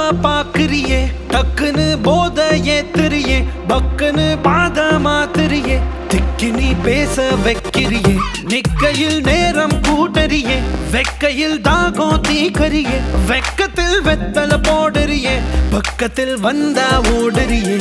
பார்வை பாக்குறியே டக்குன்னு போத ஏத்துறியே பக்குன்னு பாத மாத்துறியே திக்கி நீ பேச வைக்கிறியே நிக்கையில் நேரம் கூட்டறியே வெக்கையில் தாகம் தீக்கறியே வெக்கத்தில் வெத்தல போடுறியே பக்கத்தில் வந்தா ஓடுறியே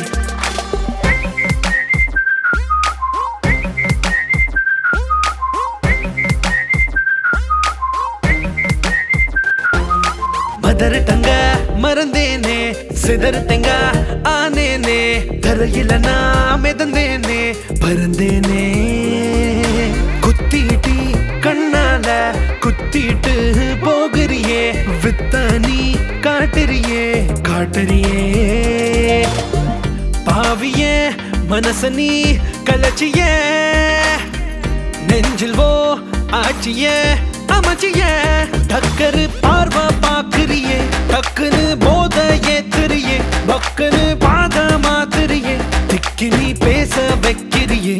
மதறட்டங்க மறந்தேனே சிதறட்டங்க ஆனேனே தரையில நான் மிதந்தேனே பறந்தேனே குத்திட்டி கண்ணால குத்திட்டு போகிறியே வித்த நீ காட்டுறியே காட்டுறியே பாவிய மனச நீ கலச்சிய நெஞ்சில் ஓ ஆட்சிய அமைச்சிய டக்கரு பார்வை பாக்குறியே டக்குன்னு போத ஏத்துறியே பக்குன்னு பாத மாத்துறியே திக்கி நீ பேச வைக்கிறியே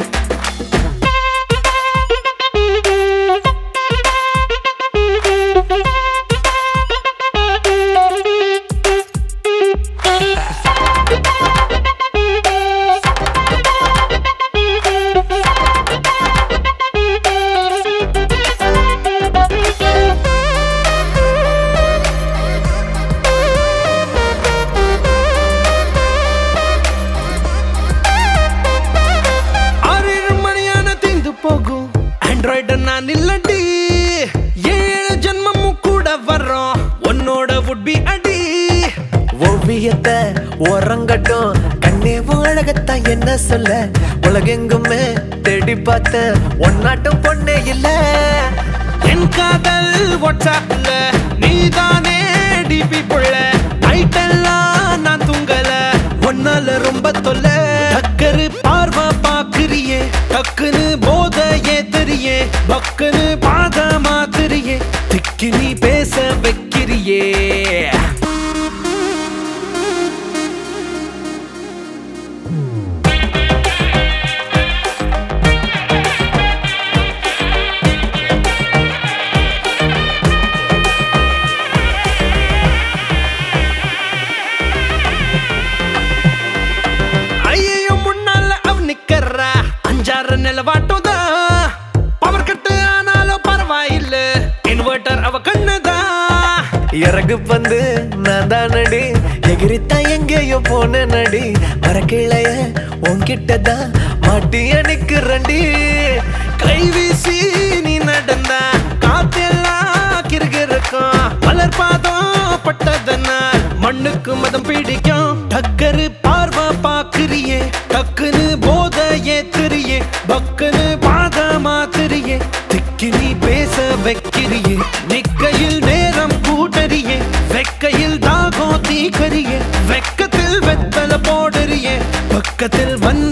ஆறு மணியான தீந்து போகும் ஆண்ட்ராய்டு நான் இல்லடி ஏழு ஜென்மமும் கூட வர்றோம் உன்னோட உட்பி அடி ஓவியத்தை உறங்கட்டும் கண்ணே அழகத்தான் என்ன சொல்ல உலகெங்குமே தேடி பார்த்த ஒன்னாட்டும் பொண்ணே இல்ல என் காதல் வாட்ஸ்அப்ல நீதானே டிபி புள்ள நைட்டெல்லாம் நான் தூங்கல ஒன்னால ரொம்ப தொல்ல டக்கரு பார்வை பாக்குறியே டக்குன்னு போத ஏத்துறியே பக்குன்னு பாத மாத்துறியே திக்கி நீ பேச வைக்கிறியே ஐயோ முன்னால அவ நிக்கறா அஞ்சாறு நிலவாட்டோதா பவர் கட்டு ஆனாலும் பரவாயில்ல இன்வெர்டர் அவ கண்ணுதான் இறகு பந்து நான் தான் நடி எகிரித்தான் எங்கேயோ போன நடி மரக்கிளைய உன்கிட்ட தான் மாட்டிய நிக்கிறண்டி கை வீசி நீ நடந்தா காத்தெல்லாம் கிருகிருக்கும் மலர் பாதம் பட்டதனால் மண்ணுக்கு மதம் பிடிக்கும் டக்கரு பார்வை பாக்குறியே டக்குன்னு போத ஏத்துறியே பக்குன்னு பாத மாத்துறியே திக்கி நீ பேச வைக்கிறியே நிக்கையில் நேரம் கூட்டறியே வெக்கையில் தாகம் தீக்கறியே வெக்கத்தில் வெத்தல போடுறியே பக்கத்தில் வந்து